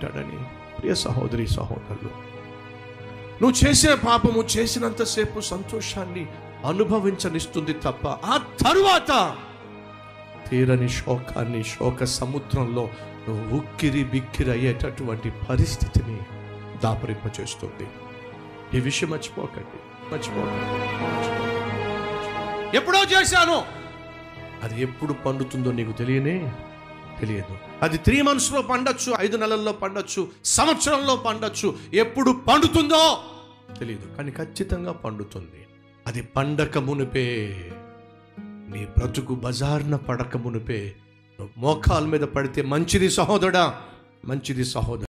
ఉంటాడని ప్రియ సహోదరి సహోదరులు నువ్వు చేసిన పాపము చేసినంతసేపు సంతోషాన్ని అనుభవించనిస్తుంది తప్ప ఆ తరువాత తీరని శోకాన్ని శోక సముద్రంలో నువ్వు ఉక్కిరి బిక్కిరి అయ్యేటటువంటి పరిస్థితిని దాపరింపచేస్తుంది ఈ విషయం మర్చిపోకండి మర్చిపోకండి ఎప్పుడో చేశాను అది ఎప్పుడు పండుతుందో నీకు తెలియనే తెలియదు అది త్రీ మంత్స్లో పండొచ్చు ఐదు నెలల్లో పండొచ్చు సంవత్సరంలో పండొచ్చు ఎప్పుడు పండుతుందో తెలియదు కానీ ఖచ్చితంగా పండుతుంది అది పండక మునిపే నీ బ్రతుకు బజార్న పడక మునిపే నువ్వు మోకాల మీద పడితే మంచిది సహోదరా మంచిది సహోదరు